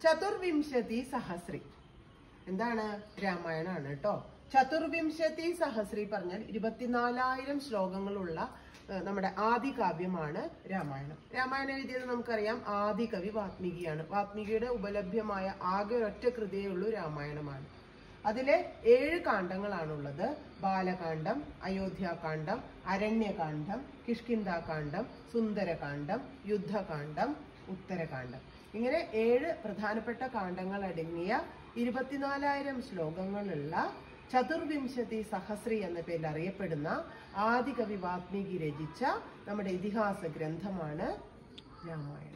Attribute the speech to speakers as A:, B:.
A: ചതുർവിംശതി സഹസ്രി എന്താണ് രാമായണമാണ് കേട്ടോ ചതുർവിംശതി സഹസ്രി പറഞ്ഞാൽ ഇരുപത്തിനാലായിരം ശ്ലോകങ്ങളുള്ള ഏഹ്, നമ്മുടെ ആദി കാവ്യമാണ് രാമായണം രാമായണം എഴുതിയത് നമുക്കറിയാം ആദി കവി വാത്മീകിയാണ് വാത്മീകിയുടെ ഉപലഭ്യമായ ആകെ ഒരൊറ്റ കൃതിയേ ഉള്ളൂ രാമായണമാണ് അതിലെ ഏഴ് കാണ്ഡങ്ങളാണുള്ളത് ബാലകാന്ഡം അയോധ്യാകാന്ഡം അരണ്യകാന്ഡം കിഷ്കിന്താകാന്ഡം സുന്ദരകാന്ഡം യുദ്ധകാന്ഡം ഉത്തരകാന്ഡം ഇങ്ങനെ ഏഴ് പ്രധാനപ്പെട്ട കാണ്ഡങ്ങൾ അടങ്ങിയ ഇരുപത്തിനാലായിരം ശ്ലോകങ്ങളുള്ള ചതുർവിംശതി സഹസ്രി എന്ന പേരിൽ അറിയപ്പെടുന്ന ആദികവി വാത്മീകി രചിച്ച നമ്മുടെ ഇതിഹാസ ഗ്രന്ഥമാണ് രാമായണം